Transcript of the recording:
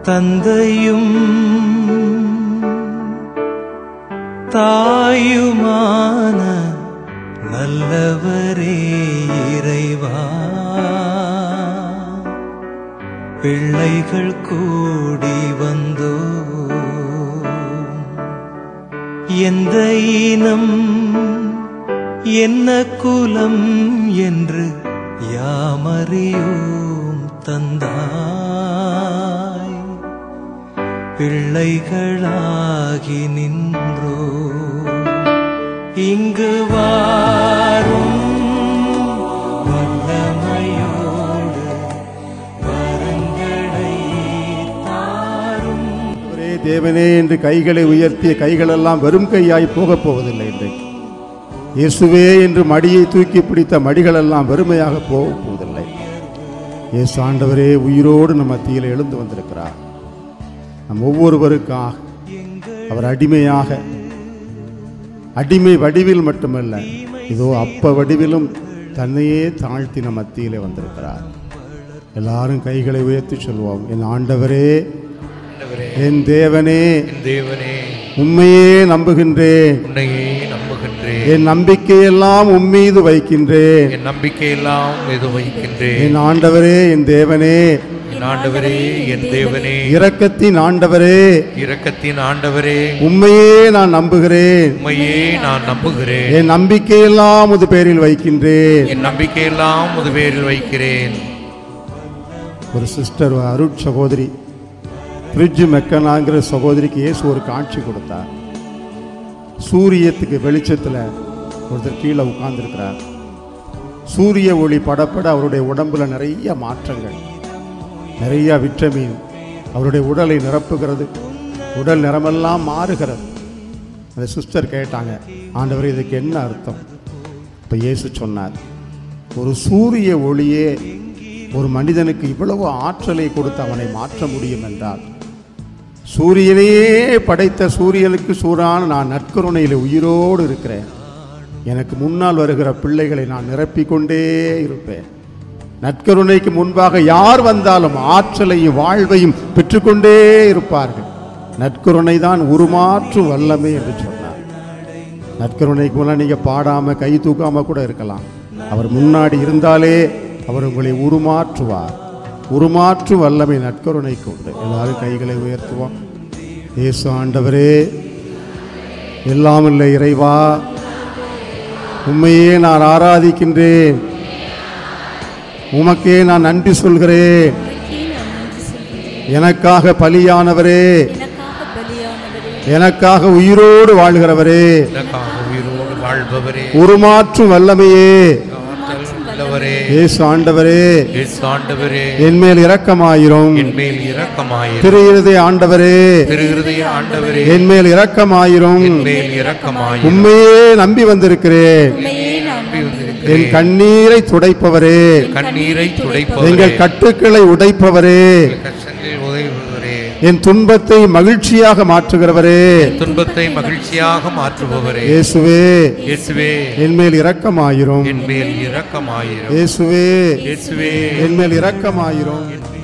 தந்தையும் தாயுமான நல்லவரே இறைவா பிள்ளைகள் கூடி வந்தோ எந்த இனம் என்ன குலம் என்று யாமறியோம் தந்தாய் பிள்ளைகளாகி நின்றோ இங்கு வாரும் வல்லமையோடு வரங்களை தாரும் ஒரே தேவனே என்று கைகளை உயர்த்திய கைகளெல்லாம் வெறும் கையாய் போகப் போவதில்லை இன்றைக்கு இயேசுவே என்று மடியை தூக்கி பிடித்த மடிகளெல்லாம் வெறுமையாக போகப் போவதில்லை இயேசு ஆண்டவரே உயிரோடு நம் மத்தியில் எழுந்து வந்திருக்கிறார் நம் ஒவ்வொருவருக்காக அவர் அடிமையாக அடிமை வடிவில் மட்டுமல்ல இதோ அப்ப வடிவிலும் தன்னையே தாழ்த்தி நம் மத்தியிலே வந்திருக்கிறார் எல்லாரும் கைகளை உயர்த்தி சொல்வோம் என் ஆண்டவரே என் தேவனே என் தேவனே உண்மையே நம்புகின்றேன் உன்னையே நம்புகின்றேன் என் நம்பிக்கையெல்லாம் உம்மீது வைக்கின்றேன் என் நம்பிக்கையெல்லாம் இது வைக்கின்றேன் என் ஆண்டவரே என் தேவனே என் ஆண்டவரே என் தேவனே இரக்கத்தின் ஆண்டவரே இரக்கத்தின் ஆண்டவரே உண்மையே நான் நம்புகிறேன் உண்மையே நான் நம்புகிறேன் என் நம்பிக்கையெல்லாம் உது பேரில் வைக்கின்றேன் என் நம்பிக்கையெல்லாம் முதுபேரில் வைக்கிறேன் ஒரு சிஸ்டர் அருட் சகோதரி ஃப்ரிட்ஜ் மெக்கனாங்கிற சகோதரிக்கு இயேசு ஒரு காட்சி கொடுத்தார் சூரியத்துக்கு வெளிச்சத்தில் ஒருத்தர் கீழே உட்கார்ந்துருக்கிறார் சூரிய ஒளி படப்பட அவருடைய உடம்புல நிறைய மாற்றங்கள் நிறைய விட்டமின் அவருடைய உடலை நிரப்புகிறது உடல் நிறமெல்லாம் மாறுகிறது அந்த சிஸ்டர் கேட்டாங்க ஆண்டவர் இதுக்கு என்ன அர்த்தம் இப்போ இயேசு சொன்னார் ஒரு சூரிய ஒளியே ஒரு மனிதனுக்கு இவ்வளவு ஆற்றலை கொடுத்து அவனை மாற்ற முடியும் என்றால் சூரியனையே படைத்த சூரியனுக்கு சூறான நான் நற்கருணையில் உயிரோடு இருக்கிறேன் எனக்கு முன்னால் வருகிற பிள்ளைகளை நான் நிரப்பிக் கொண்டே இருப்பேன் நற்கருணைக்கு முன்பாக யார் வந்தாலும் ஆற்றலையும் வாழ்வையும் பெற்றுக்கொண்டே இருப்பார்கள் நற்கருணை தான் உருமாற்றும் வல்லமை என்று சொன்னார் நற்கருணைக்கு முன்னாடி நீங்கள் பாடாமல் கை தூக்காமல் கூட இருக்கலாம் அவர் முன்னாடி இருந்தாலே அவர் உங்களை உருமாற்றுவார் உருமாற்று வல்லமை நற்கருணைக்கு உண்டு எல்லாரும் கைகளை உயர்த்துவோம் இயேசு ஆண்டவரே எல்லாம் இல்லை இறைவா உண்மையே நான் ஆராதிக்கின்றேன் உமக்கே நான் நன்றி சொல்கிறேன் உமக்கே நான் நன்றி சொல்கிறேன். எனக்காக பலியானவரே எனக்காக பலியானவரே எனக்காக உயிரோடு வாழ்கிறவரே எனக்காக உயிரோடு வாழ்பவரே உருமாற்றும் வல்லமையே ஆற்றல் உள்ளவரே இயேசு ஆண்டவரே இயேசு ஆண்டவரே என் மேல் இரக்கமாயிரும் என் மேல் இரக்கமாயிரும் திரு இருதய ஆண்டவரே திரு இருதய ஆண்டவரே என் மேல் இரக்கமாயிரும் என் மேல் இரக்கமாயிரும் உண்மையே நம்பி வந்திருக்கிறேன் உண்மையே நான் என் கண்ணீரை துடைப்பவரே கண்ணீரை துடைப்பவரே எங்கள் கட்டுக்களை உடைப்பவரே கஷ்டங்களில் உதவுபவரே என் துன்பத்தை மகிழ்ச்சியாக மாற்றுகிறவரே துன்பத்தை மகிழ்ச்சியாக மாற்றுபவரே இயேசுவே இயேசுவே என் மேல் இரக்கமாயிரும் என் மேல் இரக்கமாயிரும் இயேசுவே இயேசுவே என் மேல் இரக்கமாயிரும்